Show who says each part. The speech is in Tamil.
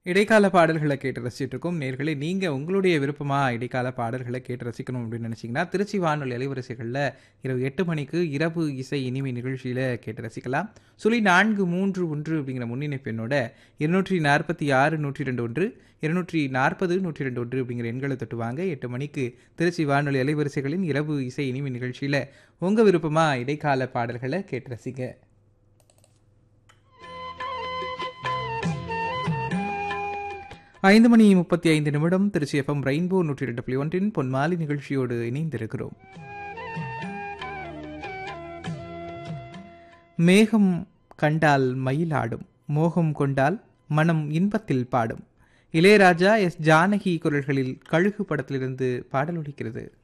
Speaker 1: இடைக்கால பாடல்களை கேட்டு ரசிச்சுட்டு இருக்கோம் நேர்களே நீங்கள் உங்களுடைய விருப்பமாக இடைக்கால பாடல்களை கேட்டு ரசிக்கணும் அப்படின்னு நினச்சிங்கன்னா திருச்சி வானொலி அலைவரிசைகளில் இரவு எட்டு மணிக்கு இரவு இசை இனிமை நிகழ்ச்சியில் கேட்டு ரசிக்கலாம் சுழி நான்கு மூன்று ஒன்று அப்படிங்கிற முன்னிணைப்பு எண்ணோட இருநூற்றி நாற்பத்தி ஆறு நூற்றி ரெண்டு ஒன்று இருநூற்றி நாற்பது நூற்றி ரெண்டு ஒன்று அப்படிங்கிற எண்களை தொட்டுவாங்க எட்டு மணிக்கு திருச்சி வானொலி அலைவரிசைகளின் இரவு இசை இனிமை நிகழ்ச்சியில் உங்கள் விருப்பமாக இடைக்கால பாடல்களை கேட்டு ரசிங்க ஐந்து மணி முப்பத்தி ஐந்து நிமிடம் திருச்சி எஃப்எம் ரெயின்போ நூற்றி ரெண்டு புள்ளி ஒன்றின் பொன்மாலி நிகழ்ச்சியோடு இணைந்திருக்கிறோம் மேகம் கண்டால் மயிலாடும் மோகம் கொண்டால் மனம் இன்பத்தில் பாடும் இளையராஜா எஸ் ஜானகி குரல்களில் கழுகு படத்திலிருந்து பாடல் ஒலிக்கிறது